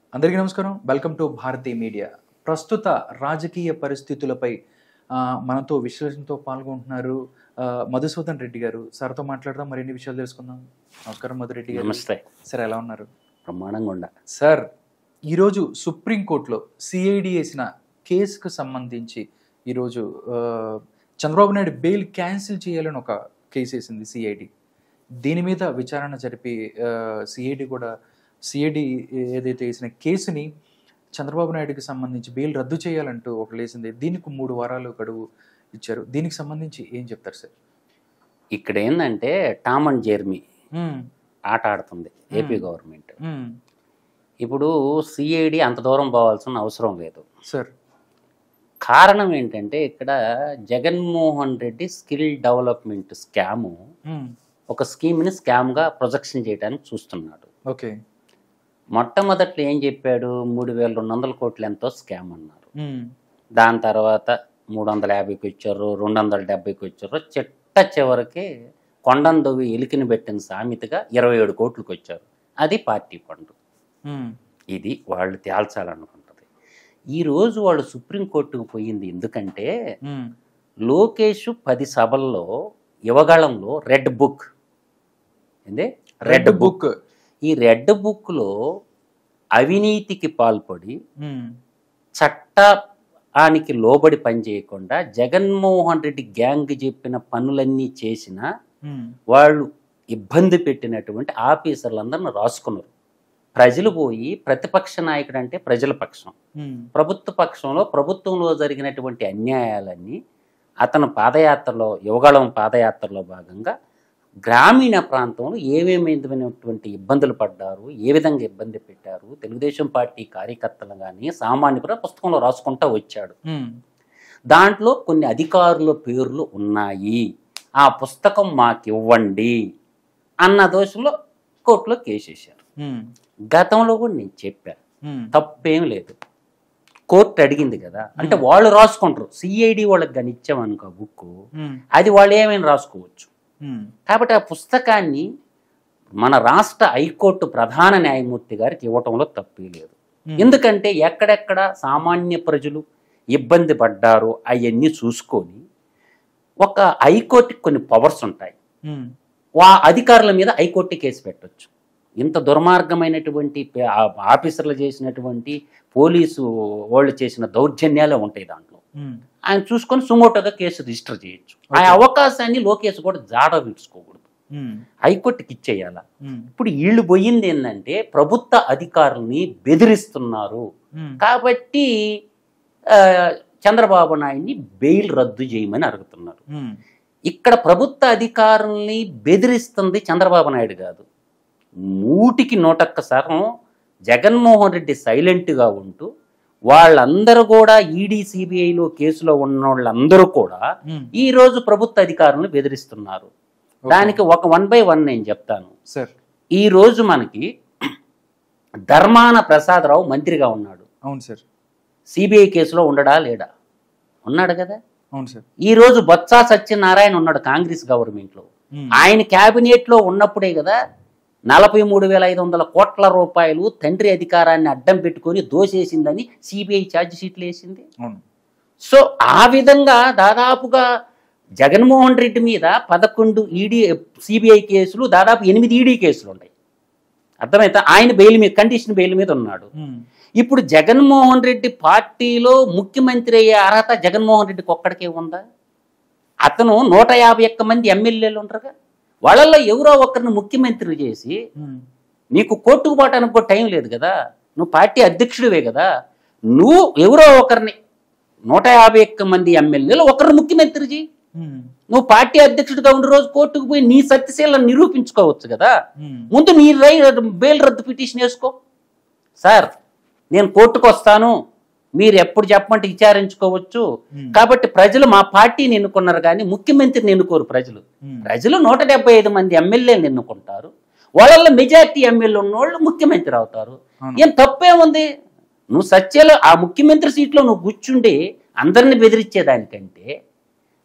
అందరికీ నమస్కారం welcome to Bharati media ప్రస్తుత రాజకీయ పరిస్థితులపై ఆ, మనతో విశ్లేషణతో పాల్గొంటున్నారు ఆ, మధుసూదన్ రెడ్డి గారు సార్తో మాట్లాడదాం మరిన్ని విషయాలు తెలుసుకుందాం నమస్కారం మధురెడ్డి గారు నమస్తే సార్ ఎలా ఉన్నారు బ్రహ్మాండంగా ఉండ సార్ ఈరోజు సుప్రీంకోర్టులో సిఐడి వేసిన కేసుకు సంబంధించి ఈరోజు ఆ, చంద్రబాబు నాయుడు బెయిల్ క్యాన్సిల్ చేయాలని ఒక కేసు వేసింది సిఐడి దీని మీద విచారణ జరిపి సిఐడి కూడా సిఐడి ఏదైతే వేసిన కేసుని చంద్రబాబు నాయుడుకి సంబంధించి బెయిల్ రద్దు చేయాలంటూ ఒక లేసింది దీనికి మూడు వారాలు గడువు ఇచ్చారు దీనికి సంబంధించి ఏం చెప్తారు సార్ ఇక్కడ ఏంటంటే టామ్ అండ్ జెర్మీ మ్మ్. ఆట ఆడుతుంది ఏపీ Hmm. గవర్నమెంట్ మ్మ్. ఇప్పుడు సిఐడి అంత దూరం పోవాల్సిన అవసరం లేదు సార్ కారణం ఏంటంటే ఇక్కడ Jaganmohan Reddy skill development scam మ్మ్. ఒక స్కీమ్ని స్కామ్గా ప్రొజెక్షన్ చేయడానికి చూస్తున్నాడు ఓకే మొట్టమొదట్లో ఏం చెప్పాడు మూడు వేల రెండు వందల కోట్లు ఎంతో స్కామ్ అన్నారు మ్మ్. దాని తర్వాత మూడు వందల యాభైకి వచ్చారు రెండు వందల డెబ్బైకి వచ్చారు చిట్ట చివరికి కొండను దొవ్వి ఎలికిని పెట్టిన సామెతగా ఇరవై ఏడు కోట్లకు వచ్చారు అది పార్టీ ఫండ్ మ్మ్. ఇది వాళ్ళు తేల్చాలనుకుంటుంది ఈరోజు వాళ్ళు సుప్రీంకోర్టుకు పోయింది ఎందుకంటే మ్మ్. లోకేష్ పది సభల్లో యువగళంలో రెడ్ బుక్ ఏంది రెడ్ బుక్ ఈ రెడ్ బుక్లో అవినీతికి పాల్పడి మ్మ్. చట్టానికి లోబడి పనిచేయకుండా జగన్మోహన్ రెడ్డి గ్యాంగ్ చెప్పిన పనులన్నీ చేసిన మ్మ్. వాళ్ళు ఇబ్బంది పెట్టినటువంటి ఆఫీసర్లందరిని రాసుకున్నారు ప్రజలు పోయి ప్రతిపక్ష నాయకుడు అంటే ప్రజల పక్షం మ్మ్. ప్రభుత్వ ప్రభుత్వ పక్షంలో ప్రభుత్వంలో జరిగినటువంటి అన్యాయాలన్నీ అతను పాదయాత్రలో యువగళం పాదయాత్రలో భాగంగా గ్రామీణ ప్రాంతంలో ఏమేమైనటువంటి ఇబ్బందులు పడ్డారు ఏ విధంగా ఇబ్బంది పెట్టారు తెలుగుదేశం పార్టీ కార్యకర్తలు కానీ సామాన్యులు పుస్తకంలో రాసుకుంటూ వచ్చాడు మ్మ్. దాంట్లో కొన్ని అధికారుల పేర్లు ఉన్నాయి ఆ పుస్తకం మాకు ఇవ్వండి అన్న దోషంలో కోర్టులో కేసేశారు మ్మ్. గతంలో కూడా నేను చెప్పాను మ్మ్. తప్పేం లేదు కోర్టు అడిగింది కదా అంటే వాళ్ళు రాసుకుంటారు సిఐడి వాళ్ళకి కానీ ఇచ్చామనుకో బుక్ మ్మ్. అది వాళ్ళు ఏమైనా రాసుకోవచ్చు మ్మ్. కాబట్టి ఆ పుస్తకాన్ని మన రాష్ట్ర హైకోర్టు ప్రధాన న్యాయమూర్తి గారికి ఇవ్వటంలో తప్పే లేదు మ్మ్. ఎందుకంటే ఎక్కడెక్కడ సామాన్య ప్రజలు ఇబ్బంది పడ్డారో అవన్నీ చూసుకొని ఒక హైకోర్టుకి కొన్ని పవర్స్ ఉంటాయి మ్మ్. వా అధికారుల మీద హైకోర్టు కేసు పెట్టొచ్చు ఇంత దుర్మార్గమైనటువంటి పే- ఆ ఆఫీసర్లు చేసినటువంటి పోలీసు వాళ్ళు చేసిన దౌర్జన్యాలే ఉంటాయి దాంట్లో మ్మ్. ఆయన చూసుకొని సుమోటోగా కేసు రిజిస్టర్ చేయొచ్చు ఆ Okay. అవకాశాన్ని లోకేష్ కూడా జాడ విడుచుకోకూడదు మ్మ్. హైకోర్టుకి ఇచ్చేయాల మ్మ్. ఇప్పుడు వీళ్ళు పోయింది ఏంటంటే ప్రభుత్వ అధికారుల్ని బెదిరిస్తున్నారు మ్మ్. కాబట్టి ఆ, చంద్రబాబు నాయుడిని బెయిల్ రద్దు చేయమని అడుగుతున్నారు మ్మ్. ఇక్కడ ప్రభుత్వ అధికారుల్ని బెదిరిస్తుంది చంద్రబాబు నాయుడు కాదు నూటికి నూటొక్క శాతం జగన్మోహన్ రెడ్డి సైలెంట్గా ఉంటూ వాళ్ళందరూ కూడా ఈడీ సిబిఐలో కేసులో ఉన్న వాళ్ళందరూ కూడా మ్మ్. ఈ రోజు ప్రభుత్వ అధికారులను బెదిరిస్తున్నారు ఓకే. దానికి ఒక వన్ బై వన్ నేను చెప్తాను సార్ ఈ రోజు మనకి ధర్మాన ప్రసాదరావు మంత్రిగా ఉన్నాడు అవును సార్ సిబిఐ కేసులో ఉండడా లేడా ఉన్నాడు కదా అవును సార్ ఈ రోజు బొత్స సత్యనారాయణ ఉన్నాడు కాంగ్రెస్ గవర్నమెంట్లో మ్మ్. ఆయన క్యాబినెట్లో ఉన్నప్పుడే కదా నలభై మూడు వేల ఐదు వందల కోట్ల రూపాయలు తండ్రి అధికారాన్ని అడ్డం పెట్టుకొని దోసేసిందని సిబిఐ ఛార్జ్ షీట్లు వేసింది అవును సో ఆ విధంగా దాదాపుగా జగన్మోహన్ రెడ్డి మీద పదకొండు ఈడీ సిబిఐ కేసులు దాదాపు ఎనిమిది ఈడీ కేసులు ఉన్నాయి అర్థమైతే ఆయన బెయిల్ మీద కండిషన్ బెయిల్ మీద ఉన్నాడు మ్మ్. ఇప్పుడు జగన్మోహన్ రెడ్డి పార్టీలో ముఖ్యమంత్రి అయ్యే అర్హత జగన్మోహన్ రెడ్డికి ఒక్కడికే ఉందా అతను నూట యాభై ఒక్క మంది ఎమ్మెల్యేలు ఉంటారుగా వాళ్ళల్లో ఎవరో ఒకరిని ముఖ్యమంత్రి చేసి మ్మ్. నీకు కోర్టుకు పోవటానికి కూడా టైం లేదు కదా నువ్వు పార్టీ అధ్యక్షుడివే కదా నువ్వు ఎవరో ఒకరిని నూట యాభై ఒక్క మంది ఎమ్మెల్యేలు ఒకరిని ముఖ్యమంత్రి చేయి మ్మ్. నువ్వు పార్టీ అధ్యక్షుడిగా ఉండే రోజు కోర్టుకు పోయి నీ సత్యశీలను నిరూపించుకోవచ్చు కదా మ్మ్. ముందు నీ రై బెయిల్ రద్దు పిటిషన్ వేసుకో సార్ నేను కోర్టుకు వస్తాను మీరు ఎప్పుడు చెప్పమంటే విచారించుకోవచ్చు మ్మ్. కాబట్టి ప్రజలు మా పార్టీని ఎన్నుకున్నారు కానీ ముఖ్యమంత్రిని ఎన్నుకోరు ప్రజలు మ్మ్. ప్రజలు నూట డెబ్బై ఐదు మంది ఎమ్మెల్యేలు ఎన్నుకుంటారు వాళ్ళల్లో మెజార్టీ ఎమ్మెల్యే ఉన్నోళ్ళు ముఖ్యమంత్రి అవుతారు అవును. ఏం తప్పేముంది నువ్వు సత్యలో ఆ ముఖ్యమంత్రి సీట్లో నువ్వు కూర్చుండి అందరిని బెదిరించేదానికంటే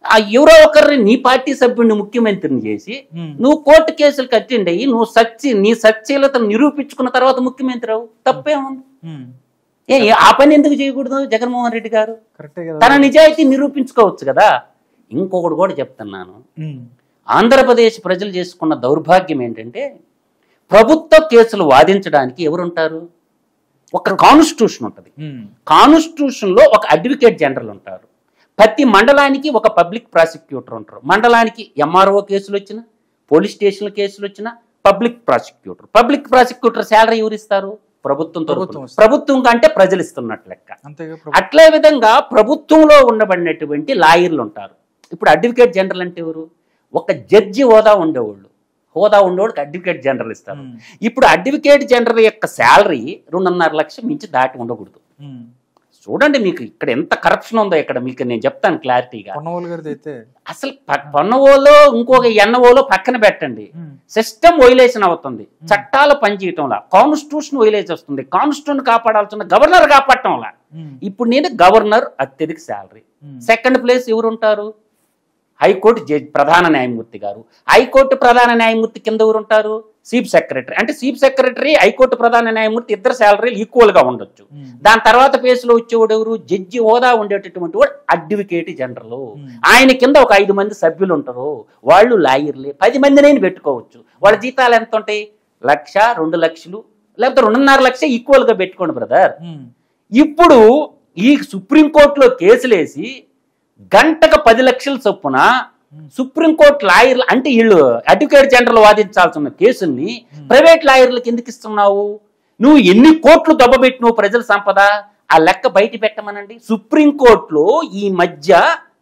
ఆ ఎవరో ఒకరిని నీ పార్టీ సభ్యుడిని ముఖ్యమంత్రిని చేసి ఉమ్. నువ్వు కోర్టు కేసులు అటెండ్ అయ్యి నువ్వు సచ్చి నీ సత్యలతను నిరూపించుకున్న తర్వాత ముఖ్యమంత్రి అవు తప్పేముంది ఉమ్. ఏ ఏ- ఆ పని ఎందుకు చేయకూడదు జగన్మోహన్ రెడ్డి గారు కరెక్టే కదా తన నిజాయితీ నిరూపించుకోవచ్చు కదా ఇంకొకటి కూడా చెప్తున్నాను ఉమ్. ఆంధ్రప్రదేశ్ ప్రజలు చేసుకున్న దౌర్భాగ్యం ఏంటంటే ప్రభుత్వ కేసులు వాదించడానికి ఎవరుంటారు ఒక కాన్స్టిట్యూషన్ ఉంటుంది ఉమ్. కాన్స్టిట్యూషన్ లో ఒక అడ్వకేట్ జనరల్ ఉంటారు ప్రతి మండలానికి ఒక పబ్లిక్ ప్రాసిక్యూటర్ ఉంటారు మండలానికి ఎంఆర్ఓ కేసులు వచ్చిన పోలీస్ స్టేషన్ కేసులు వచ్చిన public prosecutor public prosecutor salary ఎవరు ఇస్తారు ప్రభుత్వం ప్రభుత్వం తరపున ఇస్తుంది. ప్రభుత్వం కంటే ప్రజలు ఇస్తున్నట్లు లెక్క అంతేగా ప్రభు- అట్లే విధంగా ప్రభుత్వంలో ఉండబడినటువంటి లాయర్లు ఉంటారు ఇప్పుడు అడ్వకేట్ జనరల్ అంటే ఎవరు ఒక జడ్జి హోదా ఉండేవాళ్ళు హోదా ఉండేవాడికి అడ్వకేట్ జనరల్ ఇస్తారు ఉమ్. ఇప్పుడు అడ్వకేట్ జనరల్ యొక్క శాలరీ రెండున్నర లక్షలు మించి దాటి ఉండకూడదు ఉమ్. చూడండి మీకు ఇక్కడ ఎంత కరప్షన్ ఉందో ఇక్కడ మీకు నేను చెప్తాను క్లారిటీగా పొన్నవాళ్ళు గారిది అయితే అసలు ప- పన్నవోలో ఇంకొక ఎన్నవోలో పక్కన పెట్టండి ఉమ్. సిస్టమ్ వైలేషన్ అవుతుంది చట్టాలు పనిచేయటంలా కాన్స్టిట్యూషన్ వైలేషన్ వస్తుంది కాన్స్టిట్యూషన్ కాపాడాల్సిన గవర్నర్ కాపాడటంలా ఉమ్. ఇప్పుడు నేను గవర్నర్ అత్యధిక శాలరీ ఉమ్. సెకండ్ ప్లేస్ ఎవరు ఉంటారు హైకోర్టు జడ్జి ప్రధాన న్యాయమూర్తి గారు హైకోర్టు ప్రధాన న్యాయమూర్తి కింద ఎవరు ఉంటారు చీఫ్ సెక్రటరీ అంటే చీఫ్ సెక్రటరీ హైకోర్టు ప్రధాన న్యాయమూర్తి ఇద్దరు శాలరీలు ఈక్వల్ గా ఉండొచ్చు ఉమ్. దాని తర్వాత పేసులో వచ్చేవాడు ఎవరు జడ్జి హోదా ఉండేటటువంటి వాడు అడ్వకేట్ జనరల్ ఉమ్. ఆయన కింద ఒక ఐదు మంది సభ్యులు ఉంటారు వాళ్ళు లాయర్లే పది మంది నేను పెట్టుకోవచ్చు వాళ్ళ జీతాలు ఎంత ఉంటాయి లక్ష రెండు లక్షలు లేకపోతే రెండున్నర లక్ష ఈక్వల్ గా పెట్టుకోండి బ్రదర్ ఉమ్. ఇప్పుడు ఈ సుప్రీంకోర్టులో కేసులేసి గంటకు పది లక్షల చొప్పున సుప్రీంకోర్టు లాయర్లు అంటే వీళ్ళు అడ్వకేట్ జనరల్ వాదించాల్సిన కేసుల్ని ప్రైవేట్ లాయర్లకు ఎందుకు ఇస్తున్నావు నువ్వు ఎన్ని కోట్లు దెబ్బపెట్టినావు ప్రజల సంపద ఆ లెక్క బయట పెట్టమనండి సుప్రీంకోర్టులో ఈ మధ్య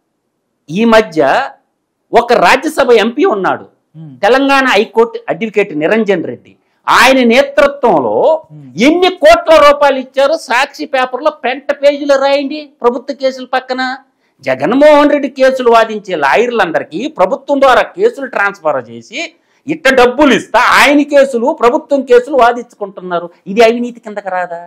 ఈ మధ్య ఒక రాజ్యసభ ఎంపీ ఉన్నాడు ఉమ్. తెలంగాణ హైకోర్టు అడ్వకేట్ నిరంజన్ రెడ్డి ఆయన నేతృత్వంలో Hmm. ఎన్ని కోట్ల రూపాయలు ఇచ్చారో సాక్షి పేపర్లో పెంట పేజీలో రాయండి ప్రభుత్వ కేసుల పక్కన జగన్మోహన్ రెడ్డి కేసులు వాదించే లాయర్లందరికీ ప్రభుత్వం ద్వారా కేసులు ట్రాన్స్ఫర్ చేసి ఇట్ట డబ్బులు ఇస్తా ఆయన కేసులు ప్రభుత్వం కేసులు వాదించుకుంటున్నారు ఇది అవినీతి కిందకి రాదా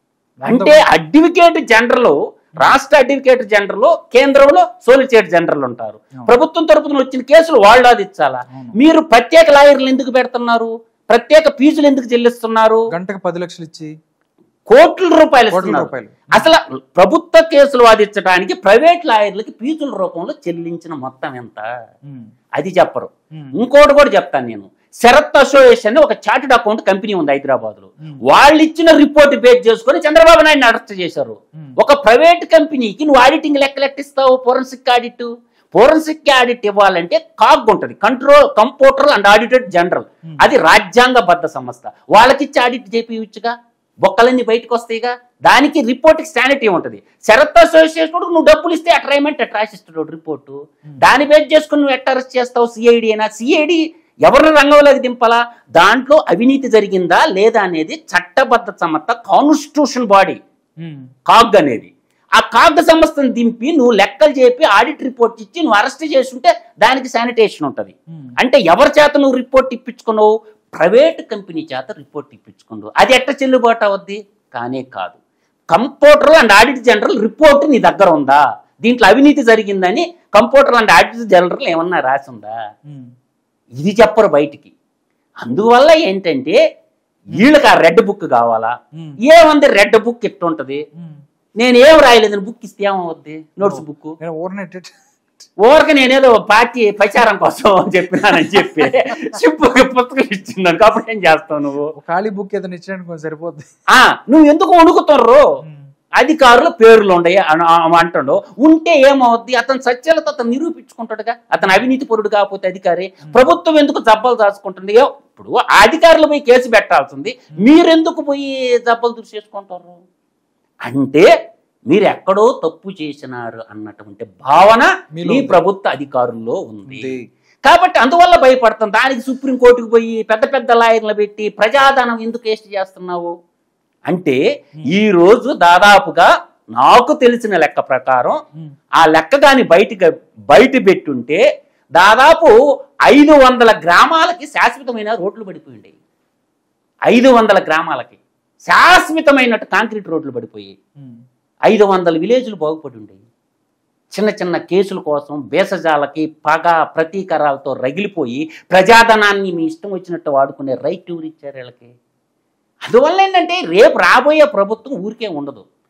అంటే అడ్వకేట్ జనరల్ రాష్ట్ర అడ్వకేట్ జనరల్ కేంద్రంలో సోలిసిటర్ జనరల్ ఉంటారు అవును. ప్రభుత్వం తరపున వచ్చిన కేసులు వాళ్ళు వాదించాలా అవును. మీరు ప్రత్యేక లాయర్లు ఎందుకు పెడుతున్నారు ప్రత్యేక ఫీజులు ఎందుకు చెల్లిస్తున్నారు గంటకు పది లక్షలు ఇచ్చి కోట్ల రూపాయలు కోట్ల ఇస్తున్నారు రూపాయలు అసలు ప్రభుత్వ కేసులు వాదించడానికి ప్రైవేట్ లాయర్లకి ఫీజుల రూపంలో చెల్లించిన మొత్తం ఎంత ఉమ్. అది చెప్పరు ఉమ్. ఇంకోటి కూడా చెప్తాను నేను శరత్ అసోసియేషన్ అని ఒక చార్టెడ్ అకౌంట్ కంపెనీ ఉంది హైదరాబాద్ లో ఉమ్. వాళ్ళు ఇచ్చిన రిపోర్ట్ బేస్ చేసుకొని చంద్రబాబు నాయుడు అరెస్ట్ చేశారు ఉమ్. ఒక ప్రైవేట్ కంపెనీకి నువ్వు ఆడిటింగ్ లెక్కలెట్టిస్తావు ఫోరెన్సిక్ ఆడిట్ ఫోరెన్సిక్ ఆడిట్ ఇవ్వాలంటే కాగ్ ఉంటుంది control computer and audited general Hmm. అది రాజ్యాంగబద్ధ సంస్థ వాళ్ళకిచ్చి ఆడిట్ చేపియచ్చుగా బొక్కలన్నీ బయటకు వస్తాయిగా దానికి రిపోర్ట్కి స్టాండర్టీ ఉంటుంది శరత్ అసోసియేషన్ నువ్వు డబ్బులు ఇస్తే అట్లా ఏమంటే అట్లా రాసిస్తాడు రిపోర్టు దాన్ని బేస్ చేసుకుని నువ్వు ఎట్లా అరెస్ట్ చేస్తావు సిఐడి అయినా సిఐడి ఎవరిని రంగంలోకి దింపాలా దాంట్లో అవినీతి జరిగిందా లేదా అనేది చట్టబద్ధ సంస్థ కాన్స్టిట్యూషన్ బాడీ ఉమ్. కాగ్ అనేది ఆ కాగ్ సంస్థను దింపి నువ్వు లెక్కలు చెప్పి ఆడిట్ రిపోర్ట్ ఇచ్చి నువ్వు అరెస్ట్ చేస్తుంటే దానికి శానిటేషన్ ఉంటుంది ఉమ్. అంటే ఎవరి చేత నువ్వు రిపోర్ట్ ఇప్పించుకున్నావు ప్రైవేట్ కంపెనీ చేత రిపోర్ట్ ఇప్పించుకున్నావు అది ఎట్ట చెల్లుబాటు అవుద్ది కానే కాదు computer and audit general report నీ దగ్గర ఉందా దీంట్లో అవినీతి జరిగిందని కంప్యూటర్ అండ్ ఆడిట్ జనరల్ ఏమన్నా రాసి ఉందా ఉమ్. ఇది చెప్పరు బయటికి అందువల్ల ఏంటంటే వీళ్ళకి ఆ రెడ్ బుక్ కావాలా ఉమ్. ఏముంది రెడ్ బుక్ ఎట్టుంటది ఉమ్. నేను ఏం రాయలేదని బుక్ ఇస్తే ఏమవుద్ది నోట్స్ బుక్ నేను ఓర్నెట్ ఊరికి నేనేదో పార్టీ ప్రచారం కోసం చెప్పినానని చెప్పి సింపుల్ పుస్తకం ఇచ్చిందని కాబట్టి ఏం చేస్తావు నువ్వు ఒక ఖాళీ బుక్ ఏదైనా ఇచ్చినట్టు కొంచెం సరిపోద్ది ఆ నువ్వు ఎందుకు వణుకుతుర్రు ఉమ్. అధికారుల పేర్లు ఉండయి అని ఆ- అంటాడు ఉంటే ఏమవుద్ది అతను సత్యాలతో అతను నిరూపించుకుంటాడుగా అతను అవినీతి పరుడు కాకపోతే అధికారి ప్రభుత్వం ఎందుకు జబ్బలు దాచుకుంటుంది ఏ- ఇప్పుడు ఆ అధికారులు పోయి కేసు పెట్టాల్సింది మీరెందుకు పోయి జబ్బలు దూసేసుకుంటారు అంటే మీరు ఎక్కడో తప్పు చేసినారు అన్నటువంటి భావన మీలో మీ ఉంది. ప్రభుత్వ అధికారుల్లో ఉంది ఉంది. కాబట్టి అందువల్ల భయపడతాం దానికి సుప్రీంకోర్టుకు పోయి పెద్ద పెద్ద లాయర్లు పెట్టి ప్రజాధనం ఎందుకు వేస్ట్ చేస్తున్నావు అంటే ఈ రోజు దాదాపుగా నాకు తెలిసిన లెక్క ప్రకారం ఉమ్. ఆ లెక్క కానీ బయటికి బయట పెట్టుంటే దాదాపు ఐదు వందల గ్రామాలకి శాశ్వతమైన రోడ్లు పడిపోయింది ఐదు వందల గ్రామాలకి శాశ్వతమైనట్టు కాంక్రీట్ రోడ్లు పడిపోయాయి ఉమ్. ఐదు వందల విలేజ్లు బాగుపడి ఉండేవి చిన్న చిన్న కేసుల కోసం బేసజాలకి పగ ప్రతీకారాలతో రగిలిపోయి ప్రజాధనాన్ని మీ ఇష్టం వచ్చినట్టు వాడుకునే రైట్ ఎవరు ఇచ్చారు వీళ్ళకి అందువల్ల ఏంటంటే రేపు రాబోయే ప్రభుత్వం ఊరికే ఉండదు